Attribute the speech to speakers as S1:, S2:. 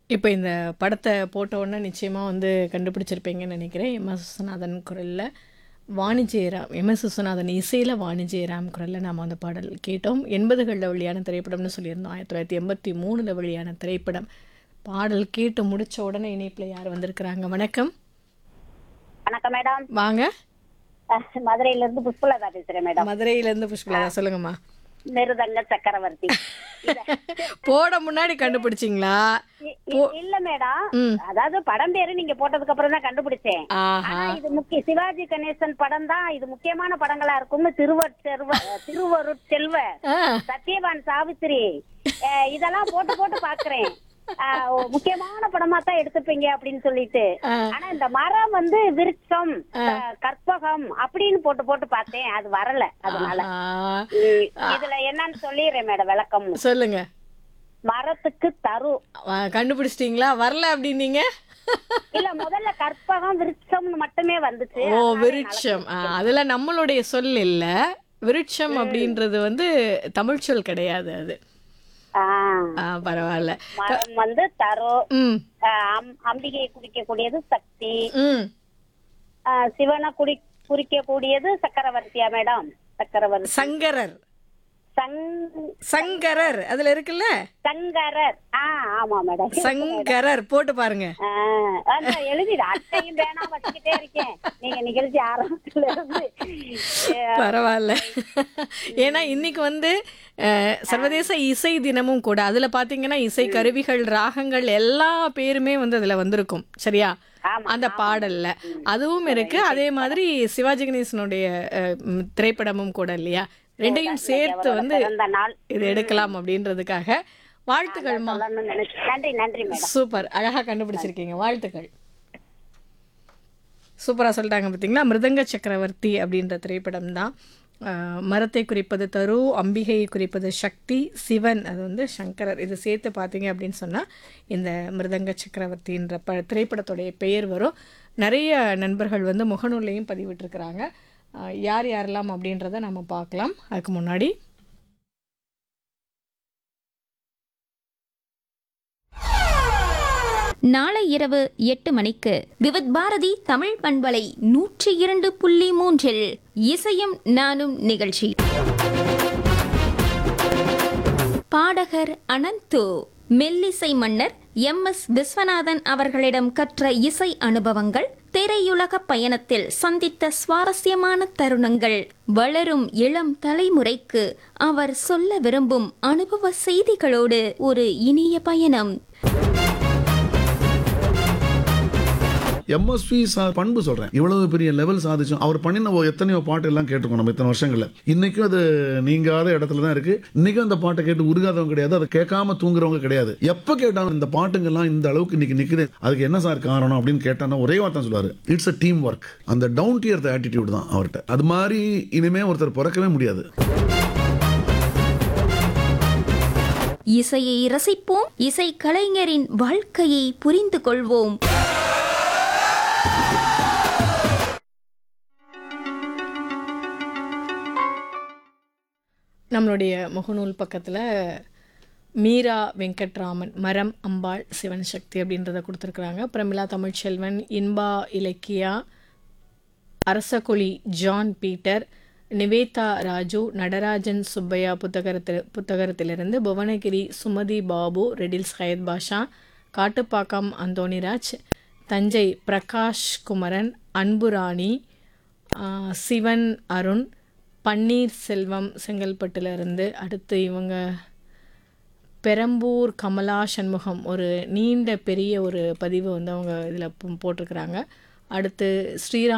S1: இப்போ இந்த படத்தை போட்ட உடனே நிச்சயமாக வந்து கண்டுபிடிச்சிருப்பீங்கன்னு நினைக்கிறேன் எம் எஸ் விஸ்வநாதன் குரலில் வாணி ஜெயராம் எம் எஸ் விஸ்வநாதன் இசையில் வாணி ஜெயராம் குரலில் நாம் அந்த பாடல் கேட்டோம் எண்பதுகளில் வெளியான திரைப்படம்னு சொல்லியிருந்தோம் ஆயிரத்தி தொள்ளாயிரத்தி எண்பத்தி மூணில் வெளியான திரைப்படம் பாடல் கேட்டு முடிச்ச உடனே இணைப்பில் யார் வந்திருக்கிறாங்க வணக்கம்
S2: வணக்கம் மேடம்
S1: வாங்க
S2: அஹ், மதுரையில இருந்து புஷ்பலதா பேசுறேன் மேடம்
S1: மதுரையிலேருந்து புஷ்பலதா சொல்லுங்கம்மா
S2: மிருதங்க சக்கரவர்த்தி இத-
S1: போட முன்னாடி கண்டுபிடிச்சிங்களா
S2: இ- இ- இல்ல மேடம்
S1: ம்.
S2: அதாவது படம் பேரு நீங்க போட்டதுக்கு அப்புறம் தான் கண்டுபிடிச்சேன்
S1: ஆஹா
S2: ஆனா இது முக்கிய சிவாஜி கணேசன் படம் தான் இது முக்கியமான படங்களா இருக்கும்னு திருவர் செல்வ திருவருட் செல்வ
S1: ஆ
S2: சத்யவான் சாவித்திரி அஹ், இதெல்லாம் போட்டு போட்டு பாக்குறேன் அஹ், ஓ, முக்கியமான படமா தான் எடுத்துப்பீங்க அப்படின்னு சொல்லிட்டு
S1: ஆ.
S2: ஆனா இந்த மரம் வந்து விருட்சம் அஹ், கற்பகம் அப்படின்னு போட்டு போட்டு பார்த்தேன் அது வரல அதனால
S1: ஆஹா.
S2: உம், இதுல என்னன்னு சொல்லிடுறேன் மேடம் விளக்கம்
S1: சொல்லுங்க
S2: மரத்துக்கு தரு
S1: ஆ, கண்டுபிடிச்சிட்டீங்களா வரல அப்படின்னீங்க
S2: இல்ல முதல்ல கற்பகம் விருட்சம்னு மட்டுமே வந்துச்சு
S1: ஓ விருட்சம் ஆ, அதுல நம்மளுடைய சொல் இல்ல விருட்சம் அப்படின்றது வந்து தமிழ் சொல் கிடையாது அது
S2: ஆ,
S1: ஆ, பரவாயில்ல
S2: மரம் வந்து தரு
S1: ம்
S2: அஹ், அம்- அம்பிகையை குறிக்கக்கூடியது சக்தி
S1: ம்
S2: அஹ், சிவனை குறி குறிக்கக்கூடியது சக்கரவர்த்தியா மேடம் சக்கரவர்த்தி
S1: சங்கரர்
S2: சங்
S1: சங்கரர் அதுல இருக்குல்ல
S2: சங்கரர் ஆ ஆமா மேடம்
S1: சங்கரர் போட்டு பாருங்க
S2: ஆ, அதான் எழுதிடு அட்டையும் பேனா வச்சுக்கிட்டே இருக்கேன் நீங்க நிகழ்ச்சி ஆரம்பத்துல இருந்து அஹ்,
S1: பரவாயில்ல ஏன்னா இன்னைக்கு வந்து அஹ், சர்வதேச இசை தினமும் கூட அதுல பாத்தீங்கன்னா இசை கருவிகள் ராகங்கள் எல்லா பேருமே வந்து அதுல வந்திருக்கும் சரியா
S2: ஆமா,
S1: அந்த பாடல்ல அதுவும் இருக்கு அதே மாதிரி சிவாஜி கணேசனுடைய அஹ், ம், திரைப்படமும் கூட இல்லையா ரெண்டையும் சேர்த்து வந்து
S2: பிறந்த நாள்
S1: இது எடுக்கலாம் அப்படின்றதுக்காக வாழ்த்துக்கள்மா
S2: சொல்லணும்னு நினைச்சு நன்றி நன்றி மேடம்
S1: சூப்பர் அழகா கண்டுபிடிச்சிருக்கீங்க வாழ்த்துக்கள் சூப்பரா சொல்லிட்டாங்க பார்த்தீங்களா மிருதங்க சக்கரவர்த்தி அப்படின்ற திரைப்படம் தான் மரத்தை குறிப்பது தரு அம்பிகையை குறிப்பது சக்தி சிவன் அது வந்து சங்கரர் இது சேர்த்து பார்த்தீங்க அப்படின்னு சொன்னால் இந்த மிருதங்க சக்கரவர்த்தின்ற ப திரைப்படத்துடைய பெயர் வரும் நிறைய நண்பர்கள் வந்து முகநூல்லையும் பதிவிட்டிருக்கிறாங்க அஹ், யார் யாரெல்லாம் அப்படின்றத நம்ம பார்க்கலாம் அதுக்கு முன்னாடி
S3: நாளை இரவு எட்டு மணிக்கு விவித் பாரதி தமிழ் பண்பலை நூற்றி இரண்டு புள்ளி மூன்றில் இசையும் நானும் நிகழ்ச்சி பாடகர் அனந்து மெல்லிசை மன்னர் எம் எஸ் விஸ்வநாதன் அவர்களிடம் கற்ற இசை அனுபவங்கள் திரையுலக பயணத்தில் சந்தித்த சுவாரஸ்யமான தருணங்கள் வளரும் இளம் தலைமுறைக்கு அவர் சொல்ல விரும்பும் அனுபவ செய்திகளோடு ஒரு இனிய பயணம்
S4: எம்எஸ்வி பண்பு சொல்றேன் இவ்வளவு பெரிய லெவல் சாதிச்சோம் அவர் பண்ணின ஒரு எத்தனையோ பாட்டு எல்லாம் கேட்டிருக்கோம் நம்ம இத்தனை வருஷங்கள்ல இன்னைக்கும் அது நீங்காத இடத்துல தான் இருக்கு இன்னைக்கும் அந்த பாட்டை கேட்டு உருகாதவங்க கிடையாது அதை கேட்காம தூங்குறவங்க கிடையாது எப்ப கேட்டாலும் இந்த பாட்டுங்கெல்லாம் இந்த அளவுக்கு இன்னைக்கு நிக்குது அதுக்கு என்ன சார் காரணம் அப்படின்னு கேட்டானா ஒரே வார்த்தை சொல்லுவாரு இட்ஸ் அ டீம் ஒர்க் அந்த டவுன் டியர் ஆட்டிடியூட் தான் அவர்கிட்ட அது மாதிரி இனிமே ஒருத்தர் பிறக்கவே முடியாது
S3: இசையை ரசிப்போம் இசை கலைஞரின் வாழ்க்கையை புரிந்து கொள்வோம்
S1: நம்மளுடைய முகநூல் பக்கத்தில் மீரா வெங்கட்ராமன் மரம் அம்பாள் சிவன் சக்தி அப்படின்றத கொடுத்துருக்குறாங்க பிரமிளா தமிழ்ச்செல்வன் இன்பா இலக்கியா அரசகுழி ஜான் பீட்டர் நிவேதா ராஜு நடராஜன் சுப்பையா புத்தகத்தில் புத்தகத்திலிருந்து புவனகிரி சுமதி பாபு ரெடில்ஸ் ஹயத் பாஷா காட்டுப்பாக்கம் அந்தோணிராஜ் தஞ்சை பிரகாஷ் குமரன் அன்புராணி ஆஹ், சிவன் அருண் பன்னீர் செல்வம் செங்கல்பட்டுலேருந்து அடுத்து இவங்க பெரம்பூர் கமலா சண்முகம் ஒரு நீண்ட பெரிய ஒரு பதிவு வந்து அவங்க இதில் போட்டிருக்கிறாங்க அடுத்து ஸ்ரீராம்